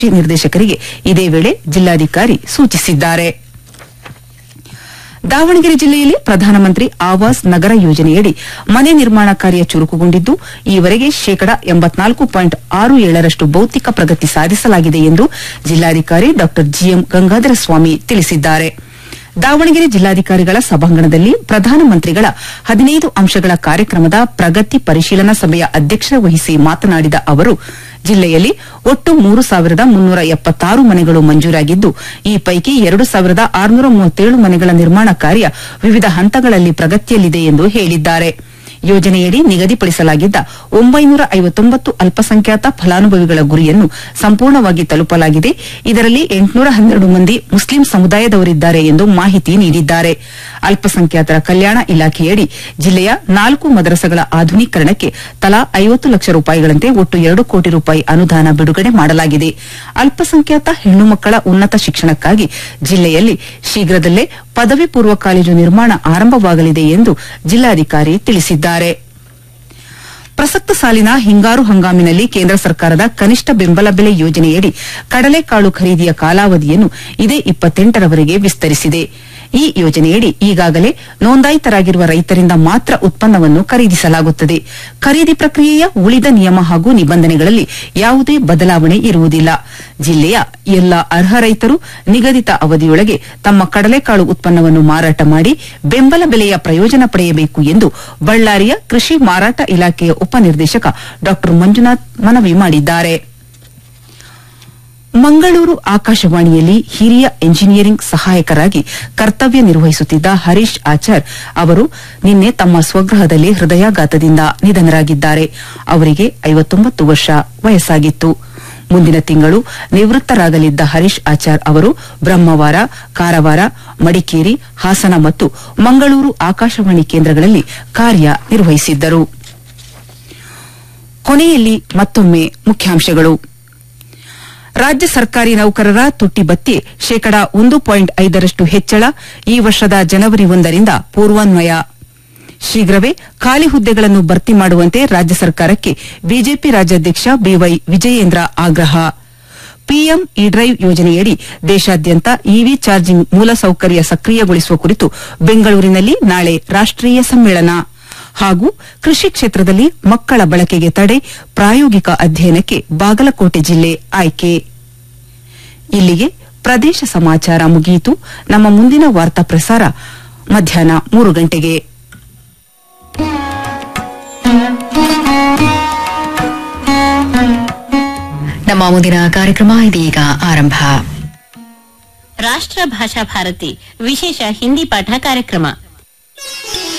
ನಿರ್ದೇಶಕರಿಗೆ ಇದೇ ವೇಳೆ ಜಿಲ್ಲಾಧಿಕಾರಿ ಸೂಚಿಸಿದ್ದಾರೆ ದಾವಣಗೆರೆ ಜಿಲ್ಲೆಯಲ್ಲಿ ಪ್ರಧಾನಮಂತ್ರಿ ಆವಾಸ್ ನಗರ ಯೋಜನೆಯಡಿ ಮನೆ ನಿರ್ಮಾಣ ಕಾರ್ಯ ಚುರುಕುಗೊಂಡಿದ್ದು ಈವರೆಗೆ ಶೇಕಡಾ ಎಂಬತ್ನಾಲ್ಕು ಪಾಯಿಂಟ್ ಆರು ಏಳರಷ್ಟು ಭೌತಿಕ ಪ್ರಗತಿ ಸಾಧಿಸಲಾಗಿದೆ ಎಂದು ಜಿಲ್ಲಾಧಿಕಾರಿ ಡಾ ಜಿಎಂ ಗಂಗಾಧರ ಸ್ವಾಮಿ ತಿಳಿಸಿದ್ದಾರೆ ದಾವಣಗೆರೆ ಜಿಲ್ಲಾಧಿಕಾರಿಗಳ ಸಭಾಂಗಣದಲ್ಲಿ ಪ್ರಧಾನಮಂತ್ರಿಗಳ ಹದಿನೈದು ಅಂಶಗಳ ಕಾರ್ಯಕ್ರಮದ ಪ್ರಗತಿ ಪರಿಶೀಲನಾ ಸಭೆಯ ಅಧ್ಯಕ್ಷತೆ ವಹಿಸಿ ಮಾತನಾಡಿದ ಅವರು ಜಿಲ್ಲೆಯಲ್ಲಿ ಒಟ್ಟು ಮೂರು ಸಾವಿರದ ಮುನ್ನೂರ ಎಪ್ಪತ್ತಾರು ಮನೆಗಳು ಮಂಜೂರಾಗಿದ್ದು ಈ ಪೈಕಿ ಎರಡು ಸಾವಿರದ ಆರುನೂರ ಮೂವತ್ತೇಳು ಮನೆಗಳ ನಿರ್ಮಾಣ ಕಾರ್ಯ ವಿವಿಧ ಹಂತಗಳಲ್ಲಿ ಪ್ರಗತಿಯಲ್ಲಿದೆ ಎಂದು ಹೇಳಿದ್ದಾರೆ ಯೋಜನೆಯಡಿ ನಿಗದಿಪಡಿಸಲಾಗಿದ್ದ ಒಂಬೈನೂರ ಐವತ್ತೊಂಬತ್ತು ಅಲ್ಪಸಂಖ್ಯಾತ ಫಲಾನುಭವಿಗಳ ಗುರಿಯನ್ನು ಸಂಪೂರ್ಣವಾಗಿ ತಲುಪಲಾಗಿದೆ ಇದರಲ್ಲಿ ಎಂಟುನೂರ ಹನ್ನೆರಡು ಮಂದಿ ಮುಸ್ಲಿಂ ಸಮುದಾಯದವರಿದ್ದಾರೆ ಎಂದು ಮಾಹಿತಿ ನೀಡಿದ್ದಾರೆ ಅಲ್ಪಸಂಖ್ಯಾತರ ಕಲ್ಯಾಣ ಇಲಾಖೆಯಡಿ ಜಿಲ್ಲೆಯ ನಾಲ್ಕು ಮದರಸಗಳ ಆಧುನೀಕರಣಕ್ಕೆ ತಲಾ ಐವತ್ತು ಲಕ್ಷ ರೂಪಾಯಿಗಳಂತೆ ಒಟ್ಟು ಎರಡು ಕೋಟಿ ರೂಪಾಯಿ ಅನುದಾನ ಬಿಡುಗಡೆ ಮಾಡಲಾಗಿದೆ ಅಲ್ಪಸಂಖ್ಯಾತ ಹೆಣ್ಣು ಮಕ್ಕಳ ಉನ್ನತ ಶಿಕ್ಷಣಕ್ಕಾಗಿ ಜಿಲ್ಲೆಯಲ್ಲಿ ಶೀಘ್ರದಲ್ಲೇ ಪದವಿ ಪೂರ್ವ ಕಾಲೇಜು ನಿರ್ಮಾಣ ಆರಂಭವಾಗಲಿದೆ ಎಂದು ಜಿಲ್ಲಾಧಿಕಾರಿ ತಿಳಿಸಿದ್ದಾರೆ ಪ್ರಸಕ್ತ ಸಾಲಿನ ಹಿಂಗಾರು ಹಂಗಾಮಿನಲ್ಲಿ ಕೇಂದ್ರ ಸರ್ಕಾರದ ಕನಿಷ್ಠ ಬೆಂಬಲ ಬೆಲೆ ಯೋಜನೆಯಡಿ ಕಡಲೆಕಾಳು ಖರೀದಿಯ ಕಾಲಾವಧಿಯನ್ನು ಇದೇ ಇಪ್ಪತ್ತೆಂಟರವರೆಗೆ ವಿಸ್ತರಿಸಿದೆ ಈ ಯೋಜನೆಯಡಿ ಈಗಾಗಲೇ ನೋಂದಾಯಿತರಾಗಿರುವ ರೈತರಿಂದ ಮಾತ್ರ ಉತ್ಪನ್ನವನ್ನು ಖರೀದಿಸಲಾಗುತ್ತದೆ ಖರೀದಿ ಪ್ರಕ್ರಿಯೆಯ ಉಳಿದ ನಿಯಮ ಹಾಗೂ ನಿಬಂಧನೆಗಳಲ್ಲಿ ಯಾವುದೇ ಬದಲಾವಣೆ ಇರುವುದಿಲ್ಲ ಜಿಲ್ಲೆಯ ಎಲ್ಲ ಅರ್ಹ ರೈತರು ನಿಗದಿತ ಅವಧಿಯೊಳಗೆ ತಮ್ಮ ಕಡಲೆಕಾಳು ಉತ್ಪನ್ನವನ್ನು ಮಾರಾಟ ಮಾಡಿ ಬೆಂಬಲ ಬೆಲೆಯ ಪ್ರಯೋಜನ ಪಡೆಯಬೇಕು ಎಂದು ಬಳ್ಳಾರಿಯ ಕೃಷಿ ಮಾರಾಟ ಇಲಾಖೆಯ ಉಪನಿರ್ದೇಶಕ ಡಾ ಮಂಜುನಾಥ್ ಮನವಿ ಮಾಡಿದ್ದಾರೆ ಮಂಗಳೂರು ಆಕಾಶವಾಣಿಯಲ್ಲಿ ಹಿರಿಯ ಎಂಜಿನಿಯರಿಂಗ್ ಸಹಾಯಕರಾಗಿ ಕರ್ತವ್ಯ ನಿರ್ವಹಿಸುತ್ತಿದ್ದ ಹರೀಶ್ ಆಚಾರ್ ಅವರು ನಿನ್ನೆ ತಮ್ಮ ಸ್ವಗೃಹದಲ್ಲಿ ಹೃದಯಾಘಾತದಿಂದ ನಿಧನರಾಗಿದ್ದಾರೆ ಅವರಿಗೆ ಐವತ್ತೊಂಬತ್ತು ವರ್ಷ ವಯಸ್ಸಾಗಿತ್ತು ಮುಂದಿನ ತಿಂಗಳು ನಿವೃತ್ತರಾಗಲಿದ್ದ ಹರೀಶ್ ಆಚಾರ್ ಅವರು ಬ್ರಹ್ಮವಾರ ಕಾರವಾರ ಮಡಿಕೇರಿ ಹಾಸನ ಮತ್ತು ಮಂಗಳೂರು ಆಕಾಶವಾಣಿ ಕೇಂದ್ರಗಳಲ್ಲಿ ಕಾರ್ಯ ನಿರ್ವಹಿಸಿದ್ದರು ಕೊನೆಯಲ್ಲಿ ಮತ್ತೊಮ್ಮೆ ಮುಖ್ಯಾಂಶಗಳು ರಾಜ್ಯ ಸರ್ಕಾರಿ ನೌಕರರ ತುಟ್ಟಿ ಭತ್ಯೆ ಶೇಕಡಾ ಒಂದು ಪಾಯಿಂಟ್ ಐದರಷ್ಟು ಹೆಚ್ಚಳ ಈ ವರ್ಷದ ಜನವರಿ ಒಂದರಿಂದ ಪೂರ್ವಾನ್ವಯ ಶೀಘ್ರವೇ ಖಾಲಿ ಹುದ್ದೆಗಳನ್ನು ಭರ್ತಿ ಮಾಡುವಂತೆ ರಾಜ್ಯ ಸರ್ಕಾರಕ್ಕೆ ಬಿಜೆಪಿ ರಾಜ್ಯಾಧ್ಯಕ್ಷ ಬಿವೈ ವಿಜಯೇಂದ್ರ ಆಗ್ರಹ ಪಿಎಂ ಇ ಡ್ರೈವ್ ಯೋಜನೆಯಡಿ ದೇಶಾದ್ಯಂತ ಇವಿ ಚಾರ್ಜಿಂಗ್ ಮೂಲಸೌಕರ್ಯ ಸಕ್ರಿಯಗೊಳಿಸುವ ಕುರಿತು ಬೆಂಗಳೂರಿನಲ್ಲಿ ನಾಳೆ ರಾಷ್ಟೀಯ ಸಮ್ಮೇಳನ ಹಾಗೂ ಕೃಷಿ ಕ್ಷೇತ್ರದಲ್ಲಿ ಮಕ್ಕಳ ಬಳಕೆಗೆ ತಡೆ ಪ್ರಾಯೋಗಿಕ ಅಧ್ಯಯನಕ್ಕೆ ಬಾಗಲಕೋಟೆ ಜಿಲ್ಲೆ ಆಯ್ಕೆ ಇಲ್ಲಿಗೆ ಪ್ರದೇಶ ಸಮಾಚಾರ ಮುಗಿಯಿತು ನಮ್ಮ ಮುಂದಿನ ವಾರ್ತಾ ಪ್ರಸಾರ ಮಧ್ಯಾಹ್ನ ಮೂರು ಗಂಟೆಗೆ ನಮ್ಮ ಮುಂದಿನ ಕಾರ್ಯಕ್ರಮ ಇದೀಗ ಆರಂಭ ರಾಷ್ಟ್ರ ಭಾಷಾ ಭಾರತಿ ವಿಶೇಷ ಹಿಂದಿ ಪಾಠ ಕಾರ್ಯಕ್ರಮ